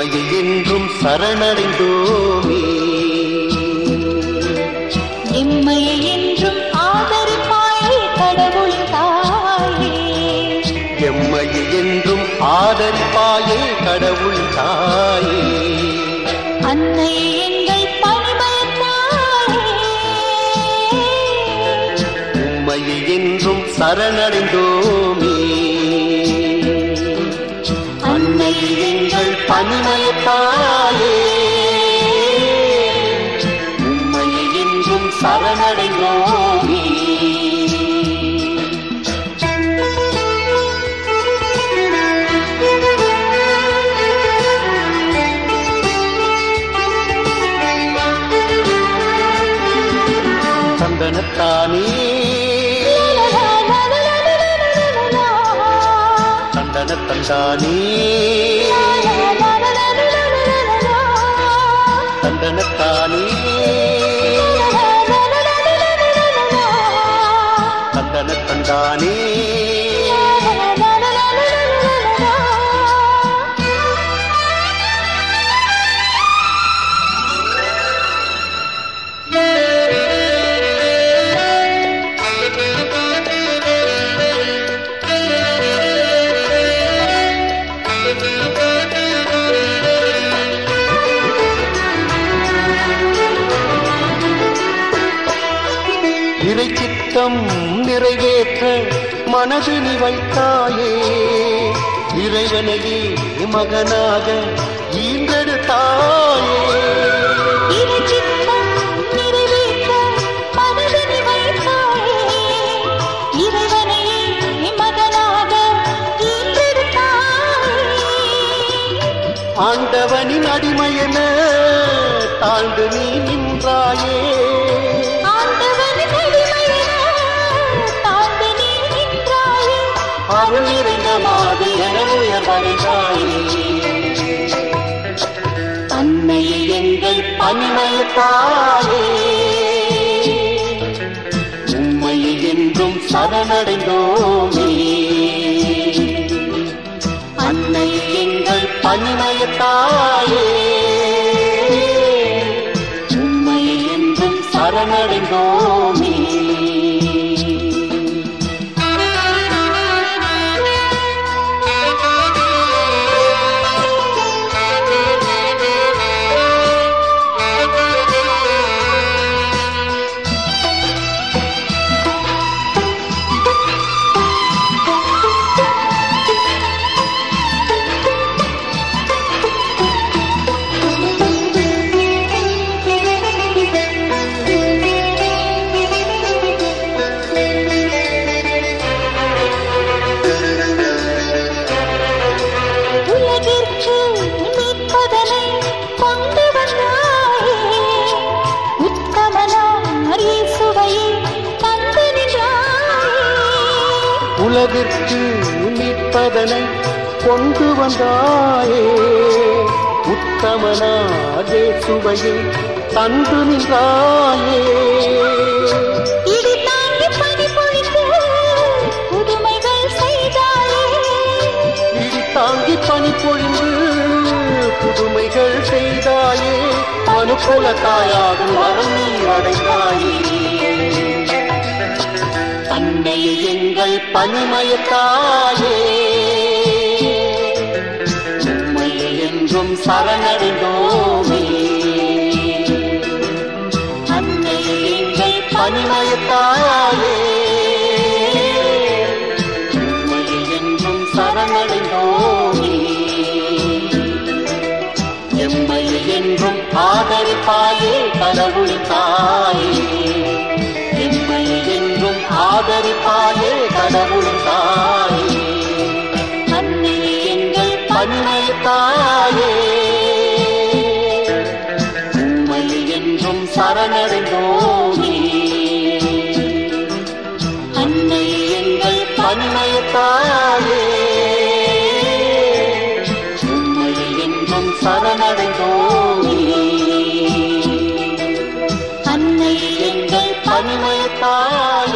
உம்மையை என்றும் சரணடைந்தோமே எம்மையை என்றும் ஆதரிப்பாயே கடவுள் தாயே எம்மையை என்றும் ஆதரிப்பாயே கடவுள் தாயே அன்னை எங்கள் பணிமயத்தாயே உம்மையை என்றும் சரணடைந்தோமே அன்னை எங்கள் பனிமயத்தாயே உம்மையை என்றும் சரணடைந்தோமே சந்தனத்தானே சந்தன தந்தானே சந்தனத்தானே சந்தன தந்தானே இறை சித்தம் நிறைவேற்ற மனது நீ வைத்தாயே இறைவனையே மகனாக ஈன்றெடுத்தாயே ஆண்டவனின் அடிமையென தாழ்ந்து நீ நின்றாயே அருள் நிறைந்த மாது என உயர்வடைந்தாயே அன்னையை எங்கள் பன்மையத்தாயே உம்மையை என்றும் சரணடைந்தோமே அன்னையை எங்கள் பன்மையத்தாயே உம்மையை என்றும் சரணடைந்தோமே உலகிற்கு மீட்பதனை கொண்டு வந்தாயே உத்தமனார் இயேசுவையே தந்து நின்றாயே உலகிற்கு மீட்பதனை கொண்டு வந்தாயே உத்தமனாதே சுவையை தந்து நின்றாயே இடி தாங்கி பனி பொழிந்து புதுமைகள் செய்தாயே இடி தாங்கி பனி பொழிந்து புதுமைகள் செய்தாயே மனுக்குல தாயாகும் வரம் நீ அடைந்தாயே அன்னையை எங்கள் பனிமயத்தாயே உம்மையை என்றும் சரணடைந்தோமே அன்னையை எங்கள் பனிமயத்தாயே உம்மையை என்றும் சரணடைந்தோமே எம்மையை என்றும் ஆதரிப்பாயே கடவுள் தாயே எம்மையை என்றும் ஆதரிப்பாயே கடவுள் தாயே அன்னையே எங்கள் பன்மை தாயே உம்மையை என்றும் சரணடைந்தோமே அன்னையே எங்கள் பன்மை தாயே உம்மையை என்றும் சரணடைந்தோமே அன்னையே எங்கள் பன்மை தாயே